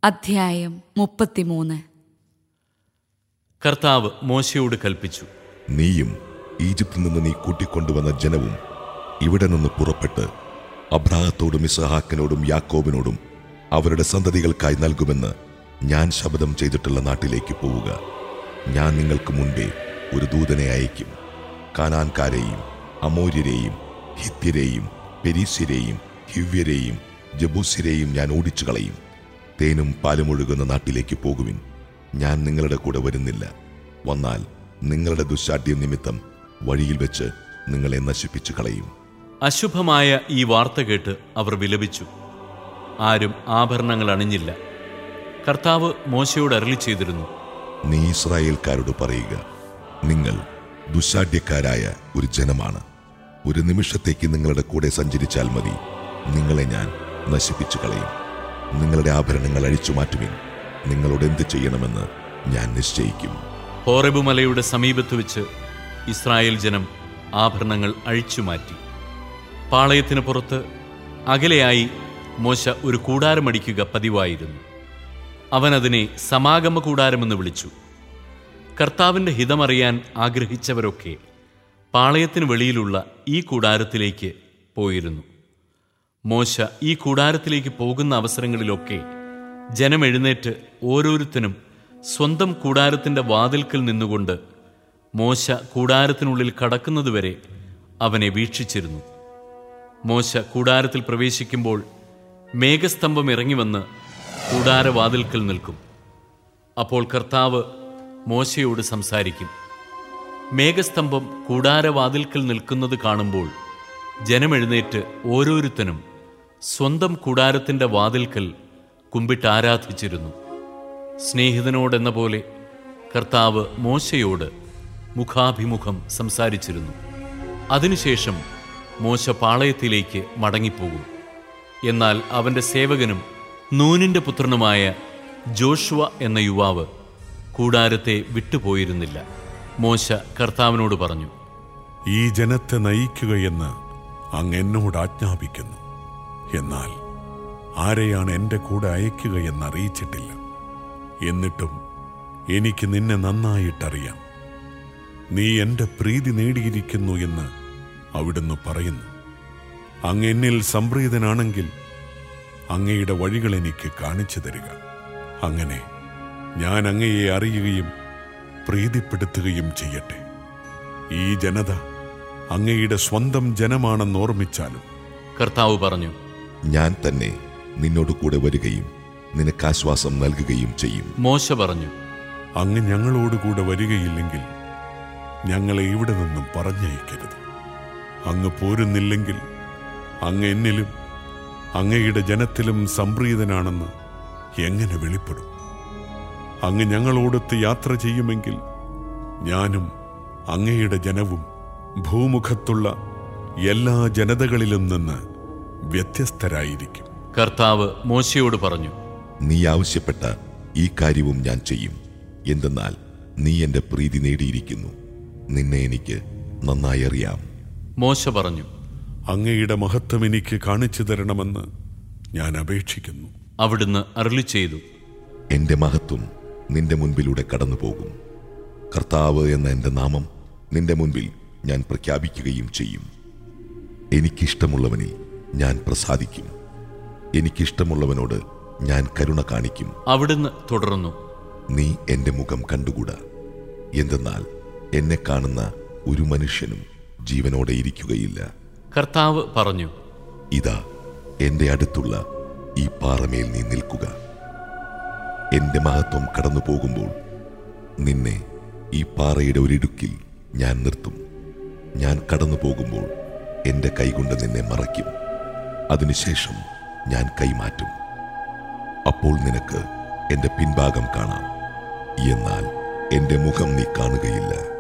അധ്യായം മുപ്പത്തിമൂന്ന് കർത്താവ് മോശയോട് കൽപ്പിച്ചു നീയും ഈജിപ്തിൽ നിന്ന് നീ കൂട്ടിക്കൊണ്ടുവന്ന ജനവും ഇവിടെ നിന്ന് പുറപ്പെട്ട് അബ്രാഹത്തോടും ഇസഹാക്കിനോടും യാക്കോബിനോടും അവരുടെ സന്തതികൾക്കായി നൽകുമെന്ന് ഞാൻ ശപഥം ചെയ്തിട്ടുള്ള നാട്ടിലേക്ക് പോവുക ഞാൻ നിങ്ങൾക്ക് മുൻപേ ഒരു ദൂതനെ അയക്കും കാനാൻകാരെയും അമോര്യരെയും ഹിത്യരെയും പെരീസ്യരെയും ഹിവ്യരെയും ജബൂസ്യരെയും ഞാൻ ഓടിച്ചു കളയും തേനും പാലും ഒഴുകുന്ന നാട്ടിലേക്ക് പോകുവിൻ ഞാൻ നിങ്ങളുടെ കൂടെ വരുന്നില്ല വന്നാൽ നിങ്ങളുടെ ദുശാഠ്യം നിമിത്തം വഴിയിൽ വെച്ച് നിങ്ങളെ നശിപ്പിച്ചു കളയും അശുഭമായ ഈ വാർത്ത കേട്ട് അവർ വിലപിച്ചു ആരും ആഭരണങ്ങൾ അണിഞ്ഞില്ല കർത്താവ് മോശയോട് അരളി ചെയ്തിരുന്നു നീ ഇസ്രായേൽക്കാരോട് പറയുക നിങ്ങൾ ദുശാഠ്യക്കാരായ ഒരു ജനമാണ് ഒരു നിമിഷത്തേക്ക് നിങ്ങളുടെ കൂടെ സഞ്ചരിച്ചാൽ മതി നിങ്ങളെ ഞാൻ നശിപ്പിച്ചു കളയും നിങ്ങളുടെ ആഭരണങ്ങൾ അഴിച്ചു മാറ്റുവിൻ നിങ്ങളോട് എന്ത് ചെയ്യണമെന്ന് ഞാൻ നിശ്ചയിക്കും ഹോറബ് മലയുടെ സമീപത്ത് വെച്ച് ഇസ്രായേൽ ജനം ആഭരണങ്ങൾ അഴിച്ചുമാറ്റി പാളയത്തിന് പുറത്ത് അകലെയായി മോശ ഒരു കൂടാരമടിക്കുക പതിവായിരുന്നു അവൻ അതിനെ സമാഗമ കൂടാരമെന്ന് വിളിച്ചു കർത്താവിൻ്റെ ഹിതമറിയാൻ ആഗ്രഹിച്ചവരൊക്കെ പാളയത്തിന് വെളിയിലുള്ള ഈ കൂടാരത്തിലേക്ക് പോയിരുന്നു മോശ ഈ കൂടാരത്തിലേക്ക് പോകുന്ന അവസരങ്ങളിലൊക്കെ ജനം എഴുന്നേറ്റ് ഓരോരുത്തനും സ്വന്തം കൂടാരത്തിൻ്റെ വാതിൽക്കൽ നിന്നുകൊണ്ട് മോശ കൂടാരത്തിനുള്ളിൽ കടക്കുന്നതുവരെ അവനെ വീക്ഷിച്ചിരുന്നു മോശ കൂടാരത്തിൽ പ്രവേശിക്കുമ്പോൾ മേഘസ്തംഭം ഇറങ്ങി വന്ന് കൂടാരവാതിൽക്കൽ നിൽക്കും അപ്പോൾ കർത്താവ് മോശയോട് സംസാരിക്കും മേഘസ്തംഭം കൂടാരവാതിൽക്കൽ നിൽക്കുന്നത് കാണുമ്പോൾ ജനമെഴുന്നേറ്റ് ഓരോരുത്തനും സ്വന്തം കൂടാരത്തിൻ്റെ വാതിൽക്കൽ കുമ്പിട്ട് ആരാധിച്ചിരുന്നു സ്നേഹിതനോടെന്ന പോലെ കർത്താവ് മോശയോട് മുഖാഭിമുഖം സംസാരിച്ചിരുന്നു അതിനുശേഷം മോശ പാളയത്തിലേക്ക് മടങ്ങിപ്പോകും എന്നാൽ അവൻ്റെ സേവകനും നൂനിൻ്റെ പുത്രനുമായ ജോഷുവ എന്ന യുവാവ് കൂടാരത്തെ വിട്ടുപോയിരുന്നില്ല മോശ കർത്താവിനോട് പറഞ്ഞു ഈ ജനത്തെ നയിക്കുകയെന്ന് അങ്ങ് എന്നോട് ആജ്ഞാപിക്കുന്നു എന്നാൽ ആരെയാണ് എൻ്റെ കൂടെ അയക്കുകയെന്ന് അറിയിച്ചിട്ടില്ല എന്നിട്ടും എനിക്ക് നിന്നെ നന്നായിട്ടറിയാം നീ എൻ്റെ പ്രീതി നേടിയിരിക്കുന്നു എന്ന് അവിടുന്ന് പറയുന്നു അങ്ങ് എന്നിൽ സംപ്രീതനാണെങ്കിൽ അങ്ങയുടെ വഴികൾ എനിക്ക് കാണിച്ചു തരിക അങ്ങനെ ഞാൻ അങ്ങയെ അറിയുകയും പ്രീതിപ്പെടുത്തുകയും ചെയ്യട്ടെ ഈ ജനത അങ്ങയുടെ സ്വന്തം ജനമാണെന്ന് ഓർമ്മിച്ചാലും കർത്താവ് പറഞ്ഞു ഞാൻ തന്നെ നിന്നോട് കൂടെ വരികയും നിനക്ക് ആശ്വാസം നൽകുകയും ചെയ്യും മോശ പറഞ്ഞു അങ്ങ് ഞങ്ങളോടുകൂടെ വരികയില്ലെങ്കിൽ ഞങ്ങളെ ഇവിടെ നിന്നും പറഞ്ഞയക്കരുത് അങ്ങ് പോരുന്നില്ലെങ്കിൽ അങ്ങ് എന്നിലും അങ്ങയുടെ ജനത്തിലും സംപ്രീതനാണെന്ന് എങ്ങനെ വെളിപ്പെടും അങ്ങ് ഞങ്ങളോടൊത്ത് യാത്ര ചെയ്യുമെങ്കിൽ ഞാനും അങ്ങയുടെ ജനവും ഭൂമുഖത്തുള്ള എല്ലാ ജനതകളിലും നിന്ന് വ്യത്യസ്തരായിരിക്കും കർത്താവ് മോശയോട് പറഞ്ഞു നീ ആവശ്യപ്പെട്ട ഈ കാര്യവും ഞാൻ ചെയ്യും എന്തെന്നാൽ നീ എൻ്റെ പ്രീതി നേടിയിരിക്കുന്നു നിന്നെ എനിക്ക് നന്നായി അറിയാം മോശ പറഞ്ഞു അങ്ങയുടെ മഹത്വം എനിക്ക് കാണിച്ചു തരണമെന്ന് ഞാൻ അപേക്ഷിക്കുന്നു അവിടുന്ന് അരുളി ചെയ്തു എൻ്റെ മഹത്വം നിന്റെ മുൻപിലൂടെ കടന്നു പോകും കർത്താവ് എന്ന എൻ്റെ നാമം നിന്റെ മുൻപിൽ ഞാൻ പ്രഖ്യാപിക്കുകയും ചെയ്യും എനിക്കിഷ്ടമുള്ളവനിൽ ഞാൻ പ്രസാദിക്കും എനിക്കിഷ്ടമുള്ളവനോട് ഞാൻ കരുണ കാണിക്കും അവിടുന്ന് തുടർന്നു നീ എൻ്റെ മുഖം കണ്ടുകൂടാ എന്തെന്നാൽ എന്നെ കാണുന്ന ഒരു മനുഷ്യനും ജീവനോടെ ഇരിക്കുകയില്ല കർത്താവ് പറഞ്ഞു ഇതാ എൻ്റെ അടുത്തുള്ള ഈ പാറമേൽ നീ നിൽക്കുക എൻ്റെ മഹത്വം കടന്നു പോകുമ്പോൾ നിന്നെ ഈ പാറയുടെ ഒരിടുക്കിൽ ഞാൻ നിർത്തും ഞാൻ കടന്നു പോകുമ്പോൾ എൻ്റെ കൈകൊണ്ട് നിന്നെ മറയ്ക്കും അതിനുശേഷം ഞാൻ കൈമാറ്റും അപ്പോൾ നിനക്ക് എൻ്റെ പിൻഭാഗം കാണാം എന്നാൽ എൻ്റെ മുഖം നീ കാണുകയില്ല